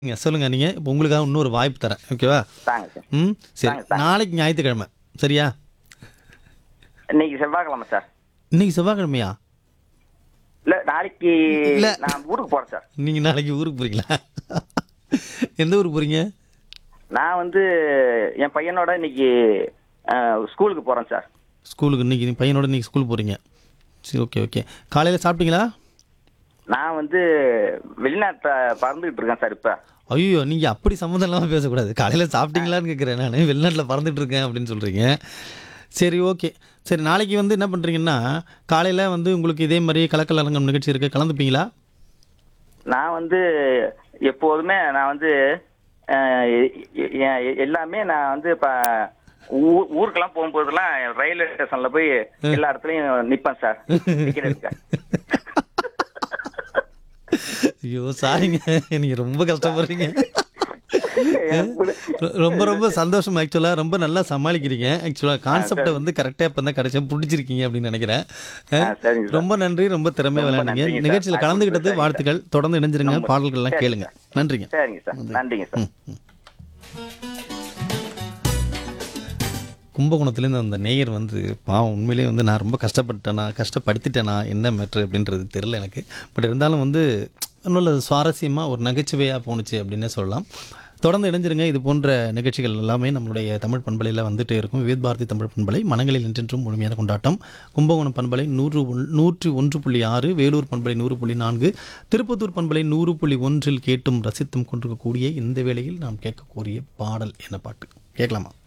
நீங்க சொல்லுங்க நீங்க இப்போ உங்களுக்காக இன்னொரு வாய்ப்பு தரேன் ஓகேவா தாங்க சார் ம் சரி தாங்க, தாங்க. நாளைக்கு ஞாயிற்றுக்கிழமை சரியா இன்னைக்கு செவ்வாய்க்கிழமை சார் இன்னைக்கு செவ்வாய்க்கிழமையா இல்ல நாளைக்கு இல்ல. நான் ஊருக்கு போறேன் சார் நீங்க நாளைக்கு ஊருக்கு போறீங்களா எந்த ஊருக்கு போறீங்க நான் வந்து என் பையனோட இன்னைக்கு அஹ், ஸ்கூலுக்கு போறேன் சார் ஸ்கூலுக்கு இன்னைக்கு நீ பையனோட இன்னைக்கு ஸ்கூல் போறீங்க சரி ஓகே ஓகே காலையில் சாப்பிட்டீங்களா நான் வந்து வெளிநாட்டை பறந்துகிட்டு இருக்கேன் சார் இப்ப ஐயோ நீங்கள் அப்படி சம்மந்தம் இல்லாமல் பேசக்கூடாது காலையில் சாப்பிட்டீங்களான்னு கேட்குறேன் நான் வெளிநாட்டில் பறந்துட்டு இருக்கேன் அப்படின்னு சொல்கிறீங்க சரி ஓகே சரி நாளைக்கு வந்து என்ன பண்ணுறீங்கன்னா காலையில் வந்து உங்களுக்கு இதே மாதிரி கலக்கல் அரங்கம் நிகழ்ச்சி இருக்குது கலந்துப்பீங்களா நான் வந்து எப்போதுமே நான் வந்து அஹ், எ- எ- எல்லாமே நான் வந்து இப்ப ஊ- ஊருக்கெல்லாம் போகும்போதெல்லாம் ரயில்வே ஸ்டேஷன்ல போய் எல்லா இடத்துலயும் நிப்பேன் சார் டிக்கெட் எடுக்க ஐயோ சாரிங்க நீங்கள் ரொம்ப கஷ்டப்படுறீங்க ரொ- ரொம்ப ரொம்ப சந்தோஷம் ஆக்சுவலாக ரொம்ப நல்லா சமாளிக்கிறீங்க ஆக்சுவலாக கான்செப்டை வந்து கரெக்டாக இப்போ தான் கடைசியாக பிடிச்சிருக்கீங்க அப்படின்னு நினைக்கிறேன் ஆ, சரிங்க சார். ரொம்ப நன்றி ரொம்ப திறமையாக ரொம்ப விளையாடுங்க நன்றிங்க சார். நிகழ்ச்சியில் கலந்துக்கிட்டது சரிங்க வாழ்த்துக்கள் தொடர்ந்து இணைஞ்சிருங்க பாடல்கள்லாம் சரிங்க கேளுங்க நன்றிங்க சரிங்க சார் நன்றிங்க சார் கும்பகோணத்துலேருந்து அந்த நேயர் வந்து பாவம் உண்மையிலேயே வந்து நான் ரொம்ப கஷ்டப்பட்டேனா கஷ்டப்படுத்திட்டேனா என்ன மேட்ரு அப்படின்றது தெரில எனக்கு பட் இருந்தாலும் வந்து நல்ல சுவாரஸ்யமாக ஒரு நகைச்சுவையாக போணுச்சு அப்படின்னே சொல்லலாம் தொடர்ந்து இணைஞ்சிருங்க இது போன்ற நிகழ்ச்சிகள் எல்லாமே நம்மளுடைய தமிழ் பண்பலையில் வந்துட்டே இருக்கும் விவேத் பாரதி தமிழ் பண்பலை மனங்களில் என்றென்றும் முழுமையான கொண்டாட்டம் கும்பகோணம் பண்பலை நூறு ஒன் நூற்றி ஒன்று புள்ளி ஆறு வேலூர் பண்பலை நூறு புள்ளி நான்கு திருப்பத்தூர் பண்பலை நூறு புள்ளி ஒன்றில் கேட்டும் ரசித்தும் கொண்டிருக்கக்கூடிய இந்த வேளையில் நாம் கேட்கக்கூடிய பாடல் என்ன பாட்டு கேட்கலாமா